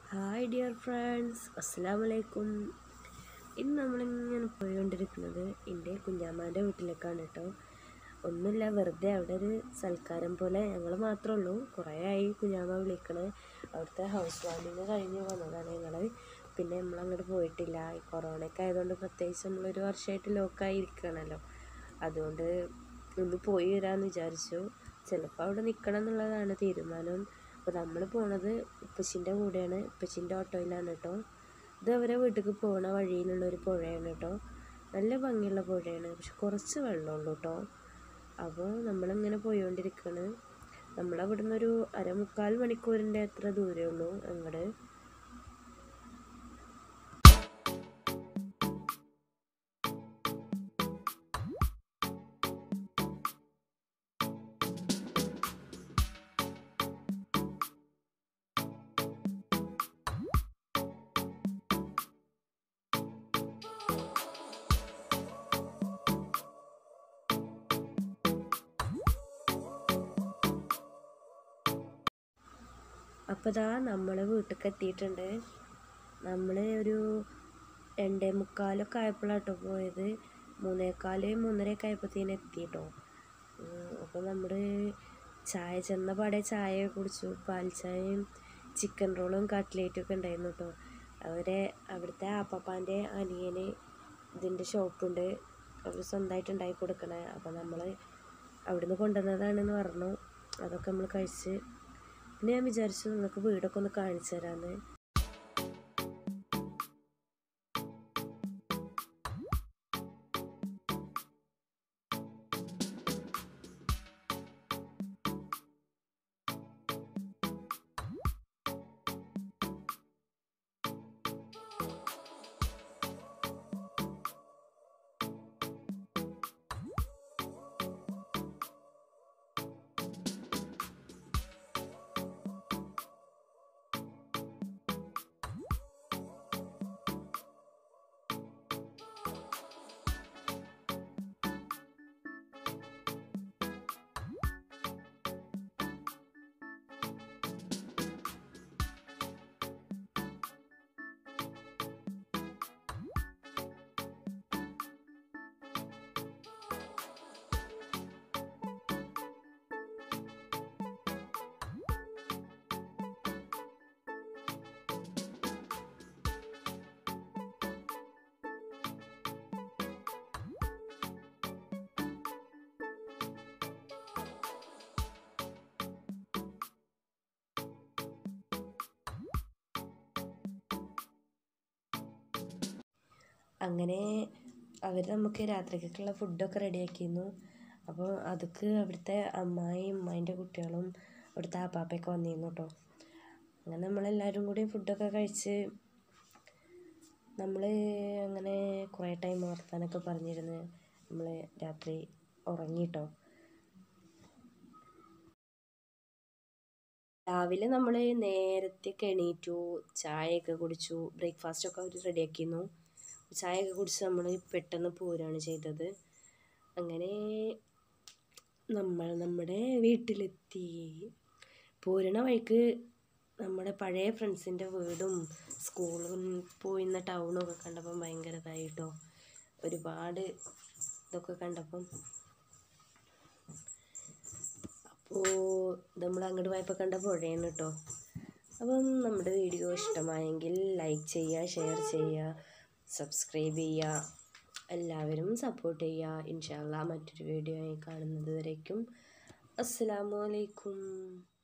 hi dear friends അസ്സാം വലൈക്കും ഇന്ന് നമ്മളിങ്ങനെ പോയിക്കൊണ്ടിരിക്കുന്നത് എൻ്റെ കുഞ്ഞാമാൻ്റെ വീട്ടിലേക്കാണ് കേട്ടോ ഒന്നുമില്ല വെറുതെ അവിടെ ഒരു സൽക്കാരം പോലെ ഞങ്ങൾ മാത്രമേ ഉള്ളൂ കുറേ ആയി കുഞ്ഞാമ്മ വിളിക്കണേ അവിടുത്തെ ഹൗസ് വാമിങ് കഴിഞ്ഞ് വന്നതാണ് ഞങ്ങൾ പിന്നെ നമ്മളങ്ങോട്ട് പോയിട്ടില്ല ഈ കൊറോണയൊക്കെ ആയതുകൊണ്ട് പ്രത്യേകിച്ച് നമ്മളൊരു വർഷമായിട്ട് ലോക്കായി ഇരിക്കുകയാണല്ലോ അതുകൊണ്ട് ഒന്ന് പോയി വരാമെന്ന് വിചാരിച്ചു ചിലപ്പോൾ അവിടെ നിൽക്കണം എന്നുള്ളതാണ് തീരുമാനം അപ്പോൾ നമ്മൾ പോണത് ഉപ്പച്ചിൻ്റെ കൂടെയാണ് ഉപ്പച്ചിൻ്റെ ഓട്ടോയിലാണ് കേട്ടോ ഇത് അവരെ വീട്ടിലേക്ക് പോണ വഴിയിലുള്ള ഒരു പുഴയാണ് കേട്ടോ നല്ല ഭംഗിയുള്ള പുഴയാണ് പക്ഷെ കുറച്ച് വെള്ളമുള്ളൂ കേട്ടോ അപ്പോൾ നമ്മളിങ്ങനെ പോയിക്കൊണ്ടിരിക്കുകയാണ് നമ്മളവിടെ നിന്നൊരു അരമുക്കാൽ മണിക്കൂറിൻ്റെ അത്ര ദൂരമേ ഉള്ളൂ അങ്ങോട്ട് അപ്പോൾ ഇതാ നമ്മൾ വീട്ടിലേക്ക് എത്തിയിട്ടുണ്ട് നമ്മൾ ഒരു രണ്ടേ മുക്കാലൊക്കെ ആയപ്പോഴാട്ടോ പോയത് മൂന്നേക്കാൽ മൂന്നരയൊക്കെ ആയപ്പോഴത്തേന് എത്തി കേട്ടോ അപ്പോൾ നമ്മൾ ചായ ചെന്ന പാടെ ചായ കുടിച്ചു പാൽ ചായയും ചിക്കൻ റോളും കട്ട്ലേറ്റും ഒക്കെ ഉണ്ടായിരുന്നു കേട്ടോ അവരെ അവിടുത്തെ ആപ്പാപ്പാൻ്റെ അനിയന് ഇതിൻ്റെ ഷോപ്പുണ്ട് അവർ സ്വന്തമായിട്ട് ഉണ്ടാക്കി കൊടുക്കണേ അപ്പോൾ നമ്മൾ അവിടുന്ന് കൊണ്ടുവന്നതാണെന്ന് പറഞ്ഞു അതൊക്കെ നമ്മൾ കഴിച്ച് പിന്നെ ഞാൻ വിചാരിച്ചു നിങ്ങൾക്ക് വീടൊക്കെ ഒന്ന് കാണിച്ചു തരാമെന്ന് അങ്ങനെ അവർ നമുക്ക് രാത്രിക്കൊക്കെയുള്ള ഫുഡൊക്കെ റെഡിയാക്കിയിരുന്നു അപ്പോൾ അതൊക്കെ അവിടുത്തെ അമ്മായിയും അമ്മായിൻ്റെ കുട്ടികളും അവിടുത്തെ ആപ്പാപ്പയൊക്കെ വന്നിരുന്നു കേട്ടോ അങ്ങനെ നമ്മളെല്ലാവരും കൂടി ഫുഡൊക്കെ കഴിച്ച് നമ്മൾ അങ്ങനെ കുറേ ടൈം വർത്താനൊക്കെ പറഞ്ഞിരുന്ന് നമ്മൾ രാത്രി ഉറങ്ങിട്ടോ രാവിലെ നമ്മൾ നേരത്തെ എണീറ്റു ചായയൊക്കെ കുടിച്ചു ബ്രേക്ക്ഫാസ്റ്റൊക്കെ അവർ റെഡിയാക്കിയിരുന്നു ചായയൊക്കെ കുടിച്ച് നമ്മൾ പെട്ടെന്ന് പോരാണ് ചെയ്തത് അങ്ങനെ നമ്മൾ നമ്മുടെ വീട്ടിലെത്തി പോരണ വഴിക്ക് നമ്മുടെ പഴയ ഫ്രണ്ട്സിൻ്റെ വീടും സ്കൂളും പോയിന്ന ടൗണും ഒക്കെ കണ്ടപ്പം ഭയങ്കര ഇതായിട്ടോ ഒരുപാട് ഇതൊക്കെ കണ്ടപ്പം അപ്പോൾ നമ്മൾ അങ്ങോട്ട് പോയപ്പോൾ കണ്ട പുഴയാണ് കേട്ടോ അപ്പം നമ്മുടെ വീഡിയോ ഇഷ്ടമായെങ്കിൽ ലൈക്ക് ചെയ്യുക ഷെയർ ചെയ്യുക സബ്സ്ക്രൈബ് ചെയ്യുക എല്ലാവരും സപ്പോർട്ട് ചെയ്യുക ഇൻഷാല്ല മറ്റൊരു വീഡിയോ ആയി കാണുന്നത് വരേക്കും അസ്സാമലൈക്കും